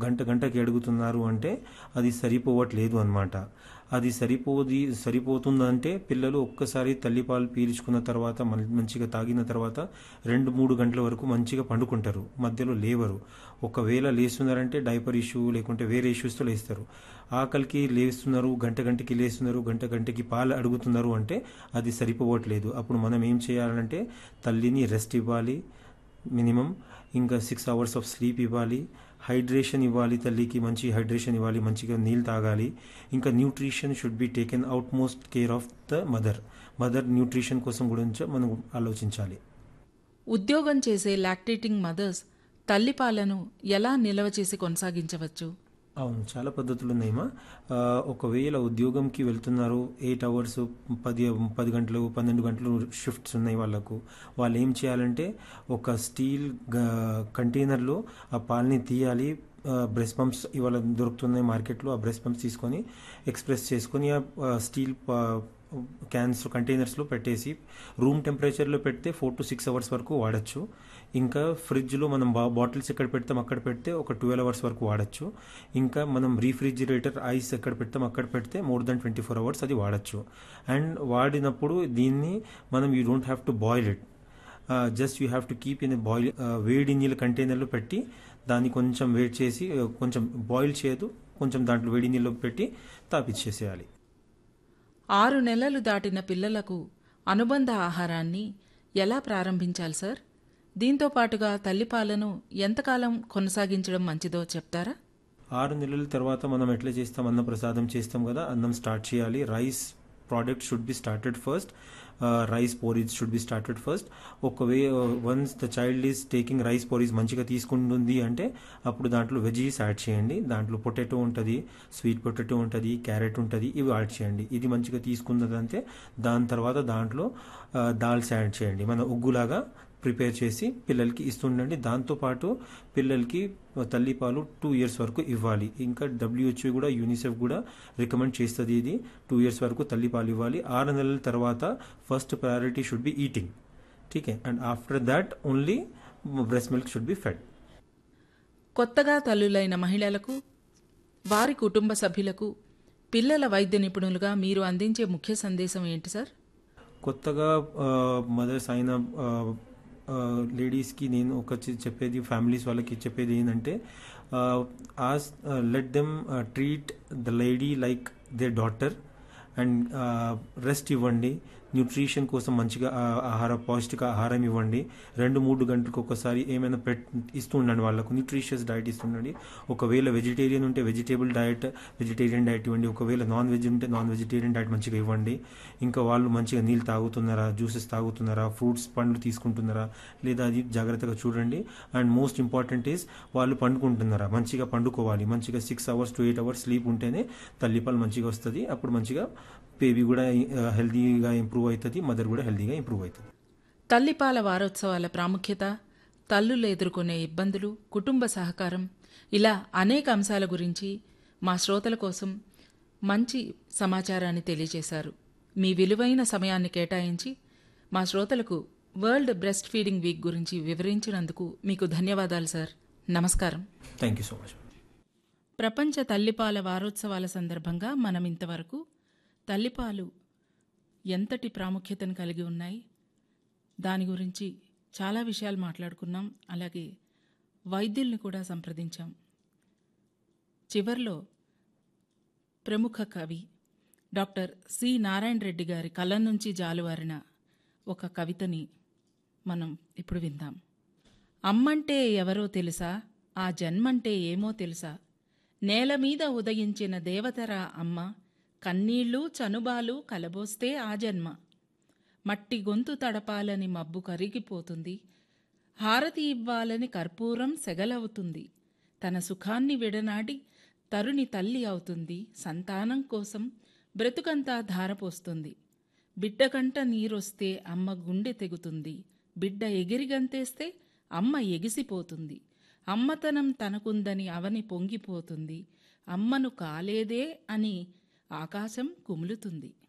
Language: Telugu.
గంట గంటకి అడుగుతున్నారు అంటే అది సరిపోవట్లేదు అనమాట అది సరిపోది సరిపోతుందంటే పిల్లలు ఒక్కసారి తల్లిపాలు పీల్చుకున్న తర్వాత మం- మంచిగా తాగిన తర్వాత రెండు మూడు గంటల వరకు మంచిగా పండుకుంటారు మధ్యలో లేవరు ఒకవేళ లేస్తున్నారంటే డైపర్ ఇష్యూ లేకుంటే వేరే ఇష్యూస్తో లేస్తారు ఆకలికి లేస్తున్నారు గంట గంటకి లేస్తున్నారు గంట గంటకి పాలు అడుగుతున్నారు అంటే అది సరిపోవట్లేదు అప్పుడు మనం ఏం చేయాలంటే తల్లిని రెస్ట్ ఇవ్వాలి మినిమం ఇంకా సిక్స్ అవర్స్ ఆఫ్ స్లీప్ ఇవ్వాలి హైడ్రేషన్ ఇవ్వాలి తల్లికి మంచి హైడ్రేషన్ ఇవ్వాలి మంచిగా నీళ్ళు తాగాలి ఇంకా nutrition should be taken utmost care of the mother mother nutrition కోసం గురించి మనం ఆలోచించాలి ఉద్యోగం చేసే లాక్టేటింగ్ మదర్స్ తల్లిపాలను ఎలా నిల్వ చేసి కొనసాగించవచ్చు అవును చాలా పద్ధతులు ఉన్నాయమ్మా ఆ, ఒకవేళ ఉద్యోగంకి వెళ్తున్నారు ఎయిట్ అవర్స్ పది పది గంటలు పన్నెండు గంటలు షిఫ్ట్స్ ఉన్నాయి వాళ్ళకు వాళ్ళు ఏం చేయాలంటే ఒక స్టీల్ గ- కంటైనర్లో ఆ పాలని తీయాలి బ్రెస్ట్ పంప్స్ ఇవాళ దొరుకుతున్నాయి మార్కెట్లో ఆ బ్రెస్ట్ పంప్స్ తీసుకొని ఎక్స్ప్రెస్ చేసుకొని ఆ ఆ స్టీల్ ప- క్యాన్స్ కంటైనర్స్లో పెట్టేసి రూమ్ టెంపరేచర్లో పెడితే ఫోర్ టు సిక్స్ అవర్స్ వరకు వాడచ్చు ఇంకా ఫ్రిడ్జ్లో మనం బా బాటిల్స్ ఎక్కడ పెడతాం అక్కడ పెడితే ఒక ట్వెల్వ్ అవర్స్ వరకు వాడచ్చు ఇంకా మనం రీఫ్రిజిరేటర్ ఐస్ ఎక్కడ పెడతాం అక్కడ పెడితే more than twenty four hours అది వాడచ్చు అండ్ వాడినప్పుడు దీన్ని మనం you don't have to boil it just you have to keep in boil వేడి నీళ్ళ కంటైనర్లో పెట్టి దాన్ని కొంచెం వేడి చేసి uh, కొంచెం బాయిల్ చేయదు కొంచెం దాంట్లో వేడి నీళ్ళు పెట్టి తాపిచ్చేసేయాలి ఆరు నెలలు దాటిన పిల్లలకు అనుబంధ ఆహారాన్ని ఎలా ప్రారంభించాలి సార్ దీంతో పాటుగా తల్లిపాలను ఎంతకాలం కొనసాగించడం మంచిదో చెప్తారా ఆరు నెలల తర్వాత మనం ఎట్లా చేస్తాం అన్న ప్రసాదం చేస్తాం కదా అన్నం స్టార్ట్ చేయాలి rice product should be started first rice porridge should be started first ఒకవే once the child is taking rice porridge మంచిగా తీసుకుంటుంది అంటే అప్పుడు దాంట్లో వెజీస్ యాడ్ చేయండి దాంట్లో పొటాటో ఉంటుంది స్వీట్ పొటాటో ఉంటుంది క్యారెట్ ఉంటుంది ఇవి యాడ్ చేయండి ఇది మంచిగా తీసుకున్నదంటే దాని తర్వాత దాంట్లో దాల్స్ యాడ్ చేయండి మన ఉగ్గులాగా ప్రిపేర్ చేసి పిల్లలకి ఇస్తుండండి దాంతోపాటు పిల్లలకి తల్లిపాలు టూ ఇయర్స్ వరకు ఇవ్వాలి ఇంకా డబ్ల్యూహెచ్ఓ కూడా యూనిసెఫ్ కూడా రికమెండ్ చేస్తుంది ఇది టూ ఇయర్స్ వరకు తల్లిపాలు ఇవ్వాలి ఆరు నెలల తర్వాత first priority should be eating ఠీకే and after that only breast milk should be fed కొత్తగా తల్లులైన మహిళలకు వారి కుటుంబ సభ్యులకు పిల్లల వైద్య నిపుణులుగా మీరు అందించే ముఖ్య సందేశం ఏంటి సార్ కొత్తగా మదర్స్ అయిన లేడీస్కి నేను ఒక చి- చెప్పేది ఫ్యామిలీస్ వాళ్ళకి చెప్పేది ఏంటంటే as let them treat the lady like the daughter and rest ఇవ్వండి న్యూట్రిషన్ కోసం మంచిగా ఆ, ఆహార పౌష్టిక ఆహారం ఇవ్వండి రెండు మూడు గంటలకు ఒకసారి ఏమైనా పెట్ ఇస్తూ ఉండండి వాళ్ళకు న్యూట్రిషియస్ డైట్ ఇస్తుండండి ఒకవేళ వెజిటేరియన్ ఉంటే వెజిటేబుల్ డైట్ వెజిటేరియన్ డైట్ ఇవ్వండి ఒకవేళ నాన్ వెజ్ ఉంటే నాన్ వెజిటేరియన్ డైట్ మంచిగా ఇవ్వండి ఇంకా వాళ్ళు మంచిగా నీళ్ళు తాగుతున్నారా జ్యూసెస్ తాగుతున్నారా ఫ్రూట్స్ పండ్లు తీసుకుంటున్నారా లేదా అది జాగ్రత్తగా చూడండి అండ్ మోస్ట్ ఇంపార్టెంట్ ఈస్ వాళ్ళు పండుకుంటున్నారా మంచిగా పండుకోవాలి మంచిగా six hours to eight hours sleep ఉంటేనే తల్లిపాలు మంచిగా వస్తుంది అప్పుడు మంచిగా బేబీ కూడా హెల్తీగా ఇంప్రూవ్ అవుతుంది మదర్ కూడా హెల్తీగా ఇంప్రూవ్ అవుతుంది తల్లిపాల వారోత్సవాల ప్రాముఖ్యత తల్లులు ఎదుర్కొనే ఇబ్బందులు కుటుంబ సహకారం ఇలా అనేక అంశాల గురించి మా శ్రోతల కోసం మంచి సమాచారాన్ని తెలియజేశారు మీ విలువైన సమయాన్ని కేటాయించి మా శ్రోతలకు వరల్డ్ బ్రెస్ట్ ఫీడింగ్ వీక్ గురించి వివరించినందుకు మీకు ధన్యవాదాలు సార్ నమస్కారం థ్యాంక్ యూ సో మచ్ ప్రపంచ తల్లిపాల వారోత్సవాల సందర్భంగా మనం ఇంతవరకు తల్లిపాలు ఎంతటి ప్రాముఖ్యతను కలిగి ఉన్నాయి దాని గురించి చాలా విషయాలు మాట్లాడుకున్నాం అలాగే వైద్యుల్ని కూడా సంప్రదించాం చివర్లో ప్రముఖ కవి డాక్టర్ సి నారాయణ రెడ్డి గారి కలం నుంచి జాలువారిన ఒక కవితని మనం ఇప్పుడు విందాం అమ్మంటే ఎవరో తెలుసా ఆ జన్మంటే ఏమో తెలుసా నేల మీద ఉదయించిన దేవతరా అమ్మ కన్నీళ్ళు చనుబాలు కలబోస్తే ఆ జన్మ మట్టి గొంతు తడపాలని మబ్బు కరిగిపోతుంది హారతి ఇవ్వాలని కర్పూరం సెగలవుతుంది తన సుఖాన్ని విడనాడి తరుని తల్లి అవుతుంది సంతానం కోసం బ్రతుకంతా ధారపోస్తుంది బిడ్డకంట నీరొస్తే అమ్మ గుండె తెగుతుంది బిడ్డ ఎగిరిగంతేస్తే అమ్మ ఎగిసిపోతుంది అమ్మతనం తనకుందని అవని పొంగిపోతుంది అమ్మను కాలేదే అని ఆకాశం కుములుతుంది